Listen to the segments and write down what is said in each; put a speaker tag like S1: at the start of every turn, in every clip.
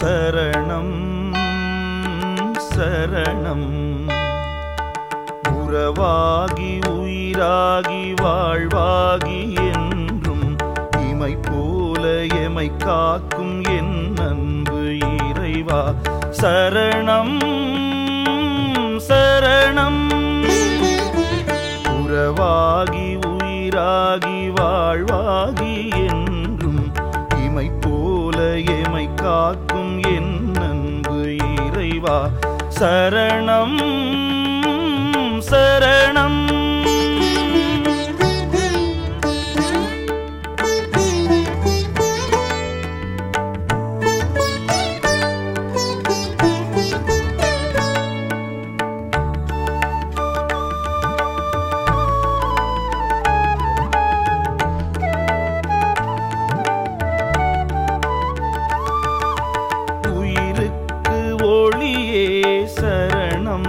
S1: சரணம் சரணம் உறவாகி உயிராகி வாழ்வாகி என்றும் இமை போல எமை காக்கும் என் அன்பு இறைவா சரணம் சரணம் உறவாகி உயிராகி வாழ்வாகி என்றும் இமை போல எமை காக்கும் என் அன்பு இறைவா சரணம் சரணம் உயிருக்கு ஒளியே சரணம்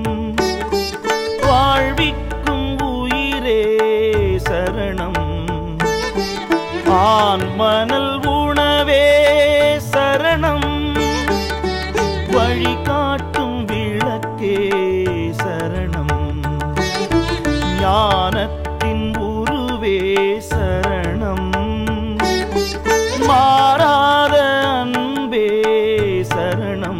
S1: வாழ்விக்கும் உயிரே சரணம் ஆண் மணல் உணவே சரணம் வழிகாட்டும் விளக்கே சரணம் ஞானத்தின் உருவே சரணம் மாறாத அன்பே சரணம்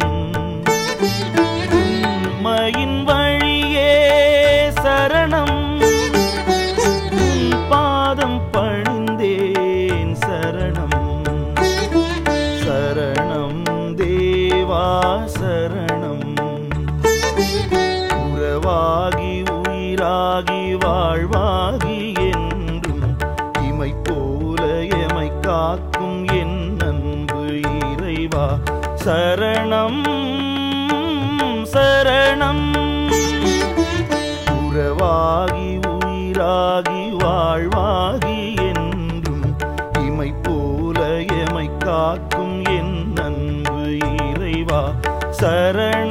S1: உண்மையின் வழியே சரணம் உன் பாதம் பணிந்தேன் சரணம் சரணம் தேவா சரணம் உறவாகி உயிராகி வாழ்வாகி என்றும் இமை போல எமை காக்கும் என் அன்பு இறைவா சரணம் சரணம் உறவாகி உயிராகி வாழ்வாகி என்றும் இமை போல எமை காக்கும் என் அன்பு இறைவா சரணம்